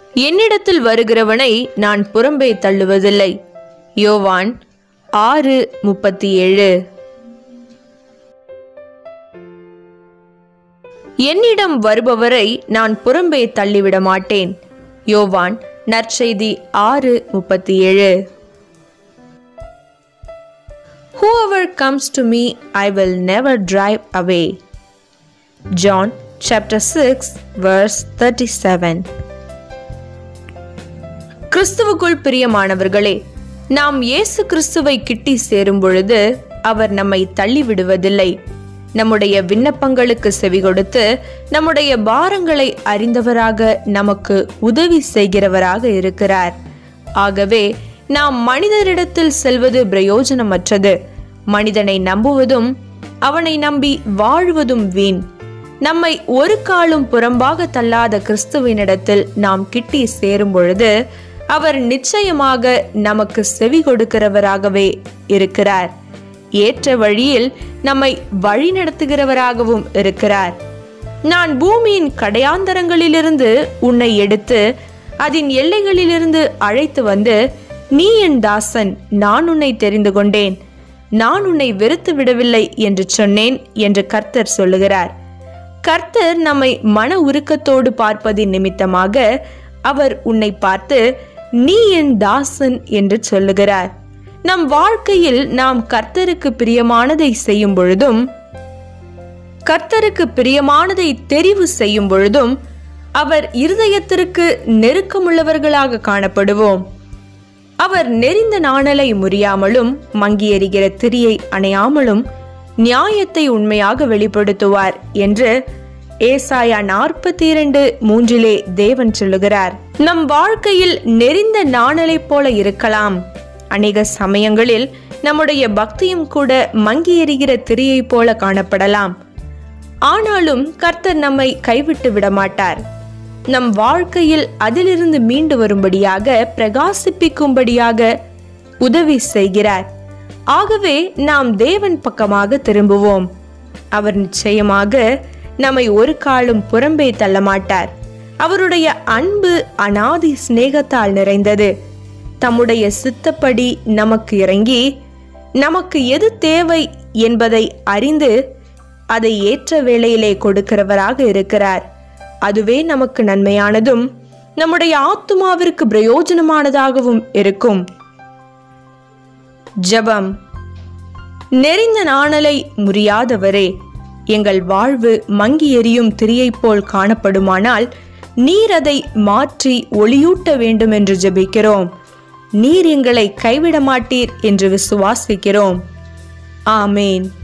என்னிடத்தில் வருகிறவனை நான் புறம்பே தள்ளுவதில்லை யோவான் ஆறு முப்பத்தி ஏழு என்னிடம் வருபவரை நான் புறம்பே தள்ளிவிட மாட்டேன் யோவான் நற்செய்தி ஆறு முப்பத்தி ஏழு Whoever comes to me, I will never drive away. John chapter 6 verse 37 கிறிஸ்துவுக்குள் பிரியமானவர்களே நாம் இயேசு கிறிஸ்துவை கிட்டி சேரும் பொழுது அவர் நம்மை தள்ளி விடுவதில்லை நம்முடைய விண்ணப்பங்களுக்கு செவி கொடுத்து நம்முடைய பாரங்களை அறிந்தவராக நமக்கு உதவி செய்கிறவராக இருக்கிறார் ஆகவே நாம் மனிதரிடத்தில் செல்வது பிரயோஜனமற்றது மனிதனை நம்புவதும் அவனை நம்பி வாழ்வதும் வீண் நம்மை ஒரு காலும் புறம்பாக தள்ளாத கிறிஸ்துவினிடத்தில் நாம் கிட்டி சேரும் பொழுது அவர் நிச்சயமாக நமக்கு செவி கொடுக்கிறவராகவே இருக்கிறார் ஏற்ற வழியில் நம்மை வழிநடத்துகிறவராகவும் இருக்கிறார் நான் பூமியின் கடையாந்தரங்களிலிருந்து உன்னை எடுத்து அதன் எல்லைகளிலிருந்து அழைத்து வந்து நீ என் தாசன் நான் உன்னை தெரிந்து கொண்டேன் நான் உன்னை வெறுத்து விடவில்லை என்று சொன்னேன் என்று கர்த்தர் சொல்லுகிறார் கர்த்தர் நம்மை மன உருக்கத்தோடு பார்ப்பதின் நிமித்தமாக அவர் உன்னை பார்த்து நீ என் தாசன் என்று சொல்லுகிறார் நம் வாழ்க்கையில் நாம் கர்த்தருக்கு பிரியமானதை செய்யும் பொழுதும் கர்த்தருக்கு பிரியமானதை தெரிவு செய்யும் பொழுதும் அவர் இருதயத்திற்கு நெருக்கமுள்ளவர்களாக காணப்படுவோம் அவர் நெறிந்த நாணலை முறியாமலும் மங்கி எறிகிற திரியை அணையாமலும் நியாயத்தை உண்மையாக வெளிப்படுத்துவார் என்று ஏசாயா நாற்பத்தி இரண்டு மூன்றிலே தேவன் சொல்லுகிறார் நம் வாழ்க்கையில் நெறிந்த நாணலைப் போல இருக்கலாம் அநேக சமயங்களில் நம்முடைய பக்தியும் கூட மங்கி எறிகிற திரியைப் போல காணப்படலாம் ஆனாலும் கர்த்தர் நம்மை கைவிட்டு விடமாட்டார் நம் வாழ்க்கையில் அதிலிருந்து மீண்டு வரும்படியாக பிரகாசிப்பிக்கும்படியாக உதவி செய்கிறார் ஆகவே நாம் தேவன் பக்கமாக திரும்புவோம் அவர் நிச்சயமாக நம்மை ஒரு காலும் புறம்பே தள்ள மாட்டார் அவருடைய அன்பு அனாதி சிநேகத்தால் நிறைந்தது தம்முடைய சித்தப்படி நமக்கு இறங்கி நமக்கு எது தேவை என்பதை அறிந்து அதை ஏற்ற வேளையிலே கொடுக்கிறவராக இருக்கிறார் அதுவே நமக்கு நன்மையானதும் நம்முடைய ஆத்துமாவிற்கு பிரயோஜனமானதாகவும் இருக்கும் ஜெபம் நெறிந்த நாணலை முறியாதவரே எங்கள் வாழ்வு மங்கி எரியும் திரியைப் போல் காணப்படுமானால் நீர் அதை மாற்றி ஒளியூட்ட வேண்டும் என்று ஜெபிக்கிறோம் நீர் எங்களை கைவிட மாட்டீர் என்று விசுவாசிக்கிறோம் ஆமேன்